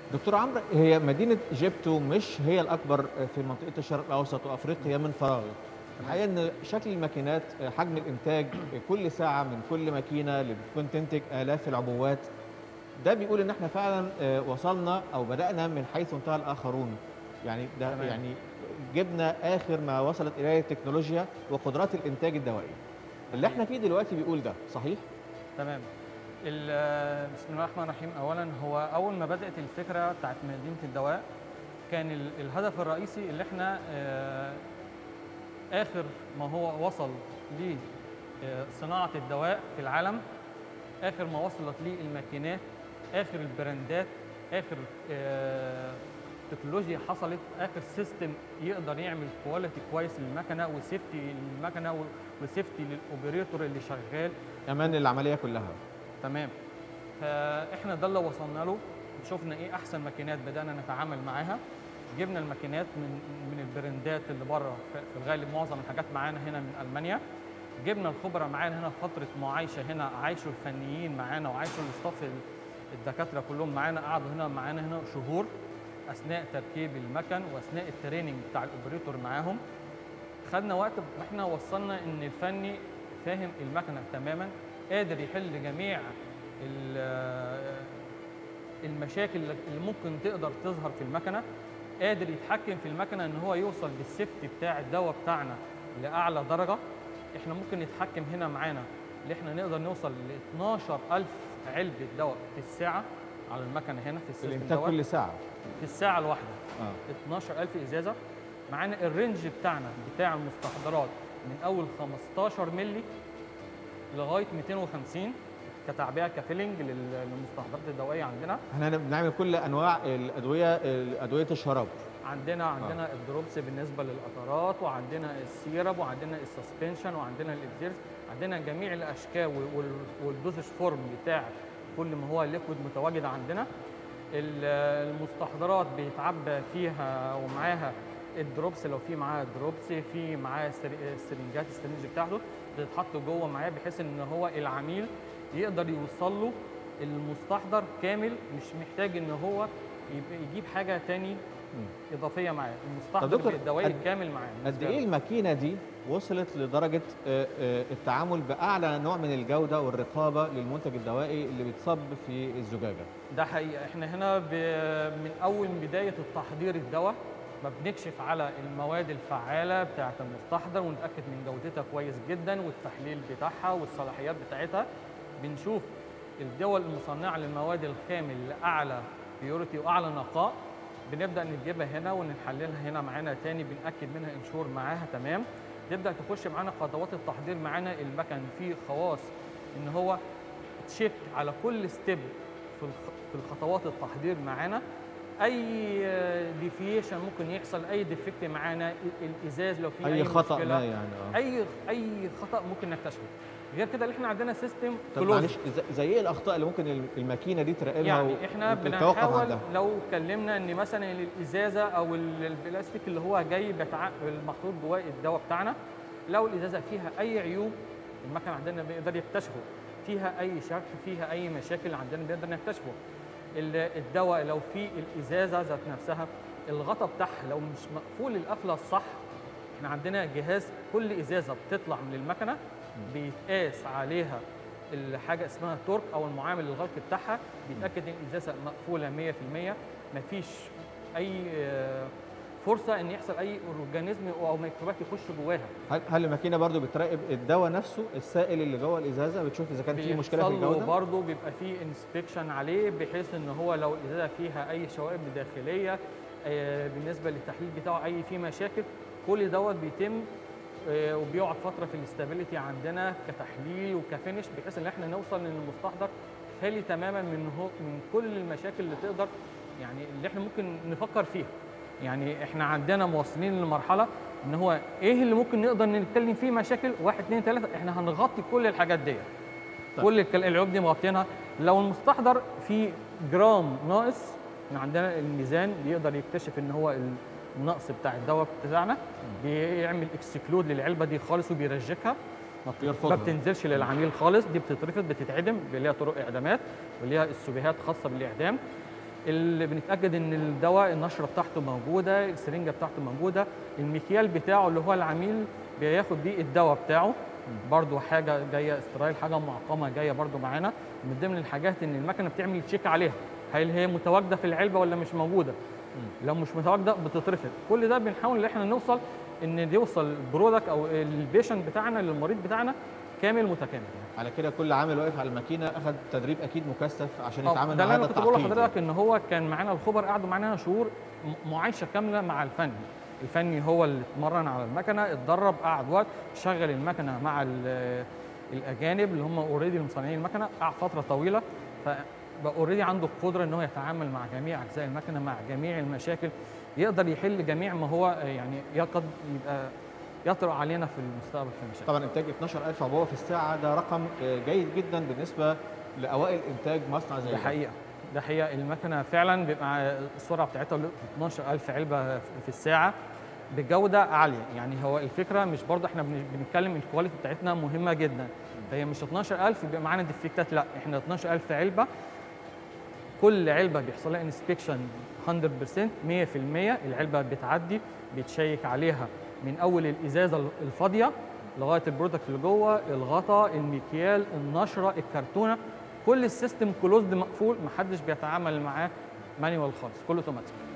دكتور عمرو هي مدينه جيبتو مش هي الاكبر في منطقه الشرق الاوسط وافريقيا من فراغ الحقيقه ان شكل الماكينات حجم الانتاج كل ساعه من كل ماكينه اللي بتكون تنتج الاف العبوات ده بيقول ان احنا فعلا آه، وصلنا او بدانا من حيث انتهى الاخرون يعني ده تمام. يعني جبنا اخر ما وصلت اليه التكنولوجيا وقدرات الانتاج الدوائي اللي احنا فيه دلوقتي بيقول ده صحيح تمام ال- بسم الله الرحمن الرحيم اولا هو اول ما بدات الفكره بتاعت مدينه الدواء كان ال- الهدف الرئيسي اللي احنا آه، اخر ما هو وصل لصناعه الدواء في العالم اخر ما وصلت ليه الماكينات اخر البراندات اخر آه، تكنولوجيا حصلت اخر سيستم يقدر يعمل كواليتي كويس للمكنه وسيفتي للمكنه و- وسيفتي للاوبريتور اللي شغال امان العمليه كلها تمام فاحنا ده اللي وصلنا له شفنا ايه احسن ماكينات بدانا نتعامل معاها جبنا الماكينات من من البراندات اللي بره في في الغالب معظم الحاجات معانا هنا من المانيا جبنا الخبراء معانا هنا فتره معايشه هنا عايشوا الفنيين معانا وعايشوا الاستاف ال- الدكاتره كلهم معانا قعدوا هنا معانا هنا شهور اثناء تركيب المكن واثناء التريننج بتاع الاوبريتور معاهم خدنا وقت واحنا وصلنا ان الفني فاهم المكنه تماما قادر يحل جميع ال- المشاكل اللي ممكن تقدر تظهر في المكنه قادر يتحكم في المكنه ان هو يوصل بالسيفتي بتاع الدواء بتاعنا لاعلى درجه احنا ممكن نتحكم هنا معانا اللي احنا نقدر نوصل ل 12000 علبه دواء في الساعه على المكنه هنا في السيستم الانتاج دوت كل ساعه في الساعه الواحده اه 12000 ازازه معانا الرينج بتاعنا بتاع المستحضرات من اول 15 مللي لغايه 250 كتعبئه كفيلنج لل- للمستحضرات الدوائيه عندنا احنا بنعمل كل انواع الادويه ادويه الشراب عندنا عندنا الدروبس بالنسبه للقطرات وعندنا السيرب وعندنا السسبنشن وعندنا الابزيرز عندنا جميع الاشكال وال- وال- والدوزج فورم بتاع كل ما هو ليكويد متواجد عندنا ال- المستحضرات بيتعبى فيها ومعاها الدروبس لو في معاه دروبس في معاه السر- السرنجات السرنج بتاعته بتتحط جوه معاه بحيث ان هو العميل يقدر يوصل له المستحضر كامل مش محتاج ان هو يبقى يجيب حاجه تاني اضافيه معاه المستحضر دكتور، الدوائي قد- الكامل معاه قد بالنسبة ايه له. الماكينه دي وصلت لدرجه آه، آه، التعامل باعلى نوع من الجوده والرقابه للمنتج الدوائي اللي بيتصب في الزجاجه ده حقيقه احنا هنا ب... من اول بدايه التحضير الدواء ما بنكشف على المواد الفعاله بتاعه المستحضر ونتاكد من جودتها كويس جدا والتحليل بتاعها والصلاحيات بتاعتها بنشوف الدول المصنعه للمواد الخام لاعلى بيورتي واعلى نقاء بنبدا نجيبها هنا ونحللها هنا معانا تاني بناكد منها انشور معاها تمام تبدا تخش معانا خطوات التحضير معانا المكن فيه خواص ان هو تشيك على كل ستيب في الخ- في الخطوات التحضير معانا اي ديفيشن ممكن يحصل اي ديفكت معانا ال- الازاز لو في اي, اي خطا مشكلة ما يعني اه اي اي خطا ممكن نكتشفه غير كده اللي احنا عندنا سيستم طب معلش ز- زي ايه الاخطاء اللي ممكن الماكينه دي تراقبها يعني و- احنا وتتوقف بنحاول عندها لو اتكلمنا ان مثلا الازازه او ال- البلاستيك اللي هو جاي بتع... المخلوط جواه الدواء بتاعنا لو الازازه فيها اي عيوب المكن عندنا بيقدر يكتشفه فيها اي شرخ فيها اي مشاكل عندنا بنقدر نكتشفه ال- الدواء لو في الازازه ذات نفسها الغطا بتاعها لو مش مقفول القفله الصح احنا عندنا جهاز كل ازازه بتطلع من المكنه بيتقاس عليها الحاجه اسمها تورك او المعامل الغلق بتاعها بيتاكد ان الازازه مقفوله 100% مفيش اي آه، فرصه ان يحصل اي اورجانيزم او ميكروبات يخش جواها هل هل الماكينه برضو بتراقب الدواء نفسه السائل اللي جوه الازازه بتشوف اذا كان في مشكله في بيحصل له الجوده برضه بيبقى فيه انسبكشن عليه بحيث ان هو لو الازازه فيها اي شوائب داخليه آه، بالنسبه للتحليل بتاعه اي فيه مشاكل كل دوت بيتم آه، وبيقعد فتره في الاستابيليتي عندنا كتحليل وكفينش بحيث ان احنا نوصل ان المستحضر خالي تماما من هو من كل المشاكل اللي تقدر يعني اللي احنا ممكن نفكر فيها يعني احنا عندنا موصلين لمرحله ان هو ايه اللي ممكن نقدر نتكلم فيه مشاكل واحد اثنين ثلاثه احنا هنغطي كل الحاجات ديت طيب. كل الكل- العيوب دي مغطينها لو المستحضر فيه جرام ناقص احنا عندنا الميزان بيقدر يكتشف ان هو النقص بتاع الدواء بتاعنا بيعمل اكسكلود للعلبه دي خالص وبيرجكها ما بت- بيرفضها. ما بتنزلش للعميل خالص دي بتترفض بتتعدم ليها طرق اعدامات وليها السبيهات خاصه بالاعدام اللي بنتاكد ان الدواء النشره بتاعته موجوده السرنجه بتاعته موجوده المكيال بتاعه اللي هو العميل بياخد بيه الدواء بتاعه برضو حاجه جايه استرايل حاجه معقمه جايه برضو معانا من ضمن الحاجات ان المكنه بتعمل تشيك عليها هل هي متواجده في العلبه ولا مش موجوده لو مش متواجده بتترفض كل ده بنحاول ان احنا نوصل ان يوصل البرودكت او البيشنت بتاعنا للمريض بتاعنا كامل متكامل يعني. على كده كل عامل واقف على الماكينه اخذ تدريب اكيد مكثف عشان آه، يتعامل ده مع اللي هذا انا كنت بقول التعقيد لحضرتك ان هو كان معانا الخبر قعدوا معانا شهور م- معايشه كامله مع الفني الفني هو اللي اتمرن على المكنه اتدرب قعد وقت شغل المكنه مع ال- الاجانب اللي هم اوريدي مصنعين المكنه قعد فتره طويله فبقى اوريدي عنده القدره ان هو يتعامل مع جميع اجزاء المكنه مع جميع المشاكل يقدر يحل جميع ما هو يعني يقد يبقى يطرأ علينا في المستقبل في المشاكل طبعا انتاج 12000 عبوه في الساعه ده رقم آه، جيد جدا بالنسبه لاوائل انتاج مصنع زي ده حقيقه ده حقيقه المكنه فعلا بيبقى السرعه بتاعتها 12000 علبه في الساعه بجوده عاليه يعني هو الفكره مش برضه احنا بن- بنتكلم الكواليتي بتاعتنا مهمه جدا فهي مش 12000 يبقى معانا ديفكتات لا احنا 12000 علبه كل علبه بيحصل لها انسبكشن 100% 100% العلبه بتعدي بيتشيك عليها من اول الازازه الفاضيه لغايه البرودكت اللي جوه الغطا المكيال النشره الكرتونه كل السيستم كلوزد مقفول محدش بيتعامل معاه مانيوال خالص كله اوتوماتيك